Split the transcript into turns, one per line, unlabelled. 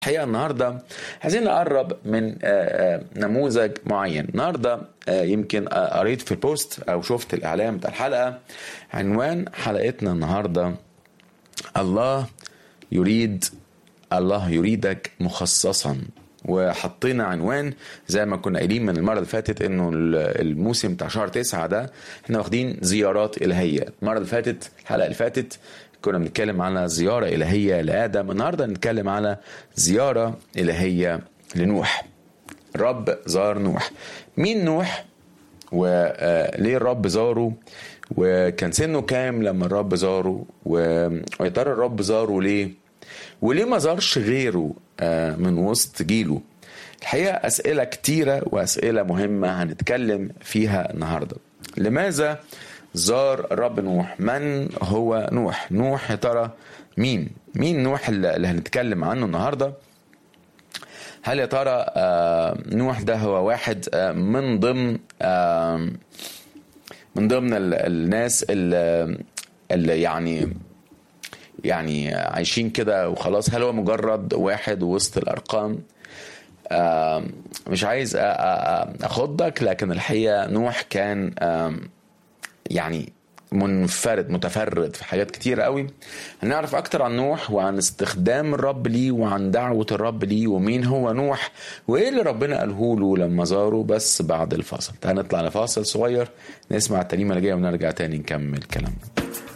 الحقيقه النهارده عايزين نقرب من آه، آه، نموذج معين النهارده آه، يمكن آه، قريت في البوست او شفت الاعلان بتاع الحلقه عنوان حلقتنا النهارده الله يريد الله يريدك مخصصا وحطينا عنوان زي ما كنا قايلين من المره اللي فاتت انه ال- الموسم بتاع شهر تسعة ده احنا واخدين زيارات الهيه المره اللي فاتت الحلقه اللي فاتت كنا بنتكلم على زياره الهيه لادم النهارده نتكلم على زياره الهيه لنوح الرب زار نوح مين نوح وليه الرب زاره وكان سنه كام لما الرب زاره و- ويا ترى الرب زاره ليه وليه ما زارش غيره آه، من وسط جيله الحقيقة أسئلة كتيرة وأسئلة مهمة هنتكلم فيها النهاردة لماذا زار الرب نوح من هو نوح نوح يا ترى مين مين نوح اللي اللي هنتكلم عنه النهارده هل يا ترى آه، نوح ده هو واحد آه، من ضمن آه، من ضمن ال- الناس اللي اللي يعني يعني عايشين كده وخلاص هل هو مجرد واحد وسط الارقام آه، مش عايز أ- أ- أ- اخضك لكن الحقيقه نوح كان آم، يعني منفرد متفرد في حاجات كتير قوي هنعرف اكتر عن نوح وعن استخدام الرب ليه وعن دعوة الرب ليه ومين هو نوح وايه اللي ربنا قاله له لما زاره بس بعد الفاصل تعال نطلع لفاصل صغير نسمع الترنيمة اللي جاية ونرجع تاني نكمل كلامنا